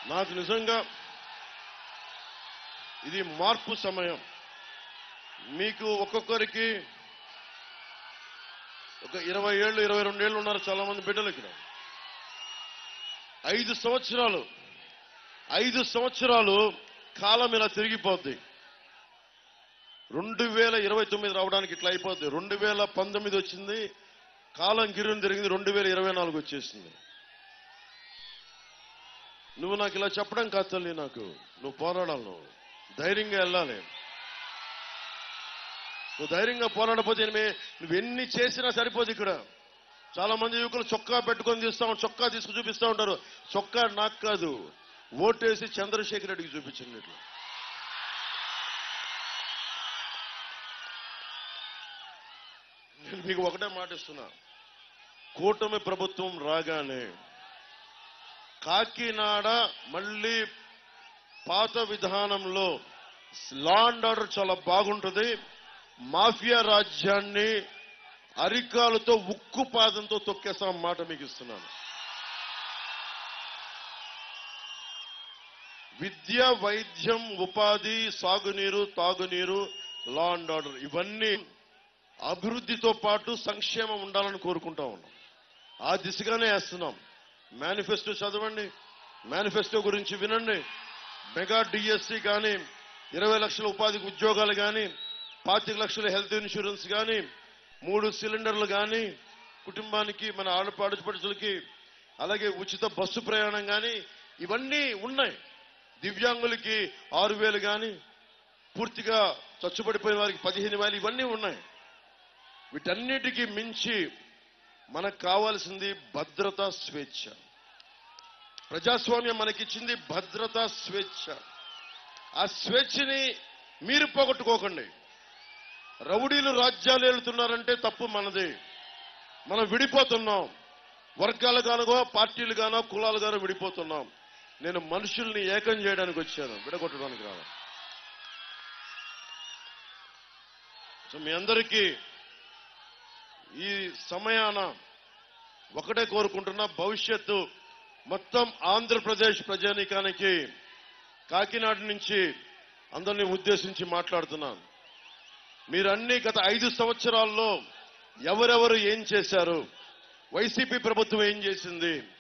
నాకు నిజంగా ఇది మార్పు సమయం మీకు ఒక్కొక్కరికి ఒక ఇరవై ఏళ్ళు ఇరవై రెండు ఏళ్ళు ఉన్నారు చాలా మంది బిడ్డలు ఇక్కడ ఐదు సంవత్సరాలు ఐదు సంవత్సరాలు కాలం ఇలా తిరిగిపోద్ది రెండు వేల ఇరవై తొమ్మిది రావడానికి ఇట్లా అయిపోద్ది రెండు వేల పంతొమ్మిది వచ్చింది కాలం గిరుని తిరిగింది రెండు వేల ఇరవై నాలుగు వచ్చేసింది నువ్వు నాకు ఇలా చెప్పడం కాదు తల్లి నాకు నువ్వు పోరాడాలి నువ్వు ధైర్యంగా వెళ్ళాలి నువ్వు ధైర్యంగా పోరాడపోతే ఏమి- నువ్వు ఎన్ని చేసినా సరిపోదు ఇక్కడ చాలా మంది యువకులు చొక్కా పెట్టుకొని తీస్తా చొక్కా తీసుకు చూపిస్తా ఉంటారు చొక్కా నాకు కాదు ఓటేసి చంద్రశేఖర్ రెడ్డికి చూపించండి ఇట్లా నేను మీకు ఒకటే మాట ఇస్తున్నా కూటమి ప్రభుత్వం రాగానే కాకినాడ మళ్ళీ పాత విధానంలో లా అండ్ ఆర్డర్ చాలా బాగుంటుంది మాఫియా రాజ్యాన్ని అరికాలతో ఉక్కు పాదంతో తొక్కేస్తాం మాట మీకు ఇస్తున్నాను విద్య వైద్యం ఉపాధి సాగునీరు తాగునీరు లా అండ్ ఆర్డర్ ఇవన్నీ అభివృద్ధితో పాటు సంక్షేమం ఉండాలని కోరుకుంటా ఉన్నాం ఆ దిశగానే వేస్తున్నాం మేనిఫెస్టో చదవండి మేనిఫెస్టో గురించి వినండి మెగా డిఎస్సి కానీ ఇరవై లక్షల ఉపాధి ఉద్యోగాలు కానీ పాతిక లక్షల హెల్త్ ఇన్సూరెన్స్ కానీ మూడు సిలిండర్లు కానీ కుటుంబానికి మన ఆడపాడుపడుచులకి అలాగే ఉచిత బస్సు ప్రయాణం కానీ ఇవన్నీ ఉన్నాయి దివ్యాంగులకి ఆరు వేలు కానీ పూర్తిగా చచ్చుబడిపోయిన వారికి పదిహేను వేలు ఇవన్నీ ఉన్నాయి వీటన్నిటికీ మించి మనకు కావాల్సింది భద్రత స్వేచ్ఛ ప్రజాస్వామ్యం మనకిచ్చింది భద్రత స్వేచ్ఛ ఆ స్వేచ్ఛని మీరు పోగొట్టుకోకండి రౌడీలు రాజ్యాలు ఏలుతున్నారంటే తప్పు మనది మనం విడిపోతున్నాం వర్గాలు గానో పార్టీలు గానో కులాలు గానో విడిపోతున్నాం నేను మనుషుల్ని ఏకం చేయడానికి వచ్చాను విడగొట్టడానికి రాను సో మీ అందరికీ ఈ సమయాన ఒకటే కోరుకుంటున్నా భవిష్యత్తు మొత్తం ఆంధ్రప్రదేశ్ ప్రజానీకానికి కాకినాడ నుంచి అందరినీ ఉద్దేశించి మాట్లాడుతున్నాను మీరన్నీ గత ఐదు సంవత్సరాల్లో ఎవరెవరు ఏం చేశారు వైసీపీ ప్రభుత్వం ఏం చేసింది